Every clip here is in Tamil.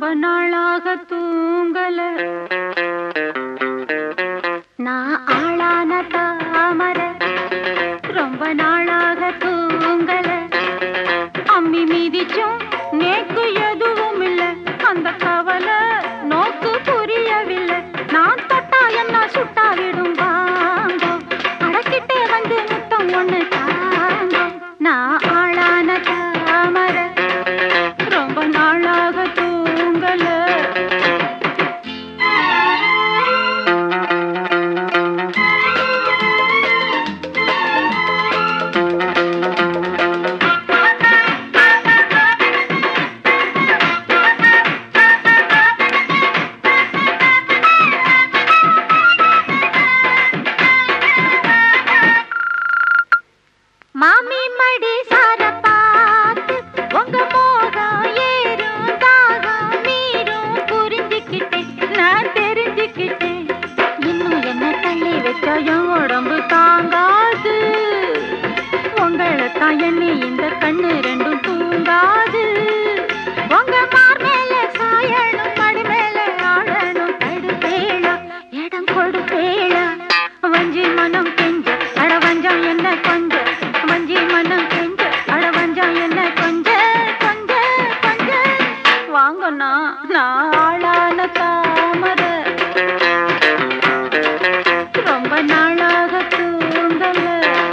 ரொம்ப நாளாக தூங்கல நான் ஆளான தாமர ரொம்ப நாளாக தூங்கல அம்மி மீதிச்சும் நேக்கு எதுவும் இல்ல அந்த கவலை நோக்கு புரியவில்லை நான் தொட்டா என்ன சுட்டா விடும் வாங்கோ அடக்கிட்டே வந்து முத்தம் ஒண்ணு தாங்கோ நான் ஆளான தாமர ரொம்ப நாளாக தூங்கல மாமி மடி சார பார்த்து உங்க மோகம் ஏறும் தாகம் மீறும் புரிஞ்சுக்கிட்டேன் நான் தெரிஞ்சுக்கிட்டேன் இன்னும் என்ன தள்ளி வச்சா என் உடம்பு தாங்காது உங்களை தான் எண்ணி இந்த கண்ணு ரெண்டும் தூங்காது உங்க மார் மேல சாயணும் மடி மேல ஆழணும் தடுப்பேளா இடம் கொடுப்பேளா வஞ்சி மனம் கெஞ்ச அட வஞ்சம் என்ன கொஞ்ச வஞ்சி மனம் கெஞ்ச அட வஞ்சம் என்ன கொஞ்ச கொஞ்ச கொஞ்ச வாங்கண்ணா நான் ஆளான தாமர ரொம்ப நாளாக தூங்கல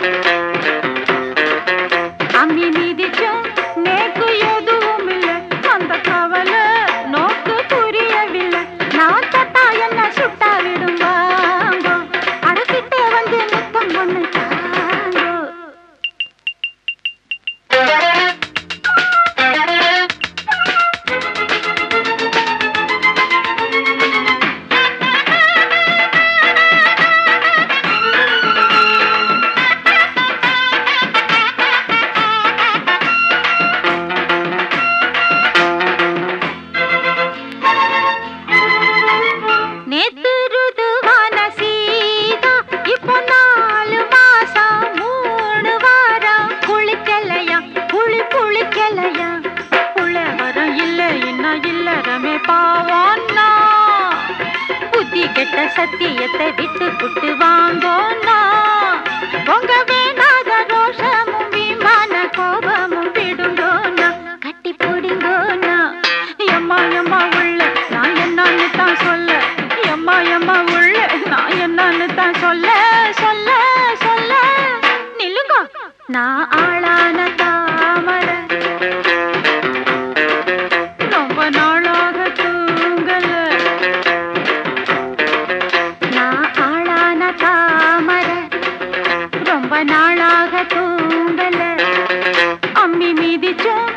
அம்மி மீதிச்சும் நேக்கு எதுவும் இல்லை அந்த கவலை நோக்கு புரியவில்லை நான் தொட்டா என்ன சுட்டா விடும் வாங்கோ அடக்கிட்டே வந்து முத்தம் ஒண்ணு தாங்கோ நேத்து ருதுவான சீதா இப்போ நாலு மாசம் மூணு வாரம் குளிக்கலையா குளி குளிக்கலையா உலவரம் இல்ல என்ன இல்லறமே பாவோன்னா புத்தி கெட்ட சத்தியத்தை விட்டு புட்டு வாங்கோன்னா உங்க வேணாத ரோஷமும் விமான கோபமும் விடுங்கோன்னா கட்டி பிடிங்கோன்னா எம்மா எம்மா உள்ள நான் என்னன்னு தான் சொல்ல எம்மா எம்மா உள்ள நான் என்னன்னு தான் சொல்ல சொல்ல சொல்ல நில்லுங்க நான் ஆளான தாமர ரொம்ப நாளாக தூங்கல நான் ஆளான தாமர ரொம்ப நாளாக தூங்கல அம்மி மீதிச்சும்